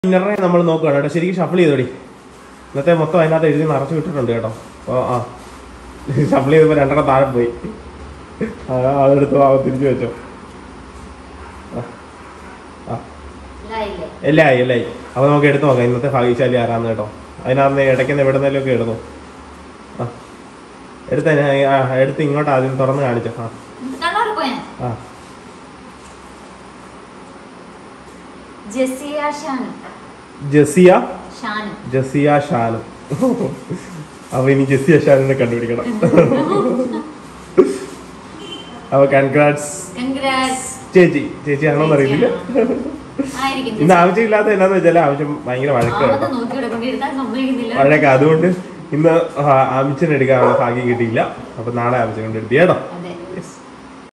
ഇന്നറിനെ നമ്മൾ നോക്കുകയാണ് കേട്ടോ ശരിക്കും ഷഫിൾ ചെയ്തോടി ഇന്നത്തെ മൊത്തം അതിനകത്ത് എഴുതി നിറച്ചു വിട്ടിട്ടുണ്ട് കേട്ടോ അപ്പോൾ ആ ഷഫിൾ ചെയ്തപ്പോൾ രണ്ടെണ്ണം താഴെ പോയി ആ, അതെടുത്തു ആ തിരിച്ചു വെച്ചോ ആ. ആ ഇല്ലായില്ലേ എല്ലായി എല്ലായി അപ്പോൾ നമുക്ക് എടുത്ത് നോക്കാം ഇന്നത്തെ ഭാഗ്യശാലി ആരാന്ന് കേട്ടോ അതിനകത്ത് ഇടയ്ക്കുന്ന എവിടെന്നേലൊക്കെ എടുത്തു ആ എടുത്ത ആ എടുത്ത് ഇങ്ങോട്ട് ആദ്യം തുറന്ന് കാണിച്ചോ ആ കണ്ണൂർ പോയാ ആ ജെസിയ ഷാനു ജസിയ ഷാനു ജസിയ ഷാനു അപ്പൊ ഇനി ജസിയ ഷാനിനെ കണ്ടുപിടിക്കണം അപ്പൊ കൺഗ്രാറ്റ്സ് കൺഗ്രാറ്റ്സ് ചേച്ചി ചേച്ചി ആണോന്ന് അറിയില്ല ആയിരിക്കും ഇന്ന് ആവശ്യമില്ലാത്ത എന്നാന്ന് വെച്ചാൽ ആവശ്യം ഭയങ്കര വഴക്ക് ആവത് കേട്ടോ നോക്കി ഇവിടെ കൊണ്ടിരുത്താൻ സമ്മതിക്കുന്നില്ല വഴക്ക് അതുകൊണ്ട് ഇന്ന് ആമിച്ചനെടുക്കാനുള്ള ഭാഗ്യം കിട്ടിയില്ല അപ്പൊ നാളെ ആവശ്യം കൊണ്ട് എടുത്തി കേട്ടോ അതെ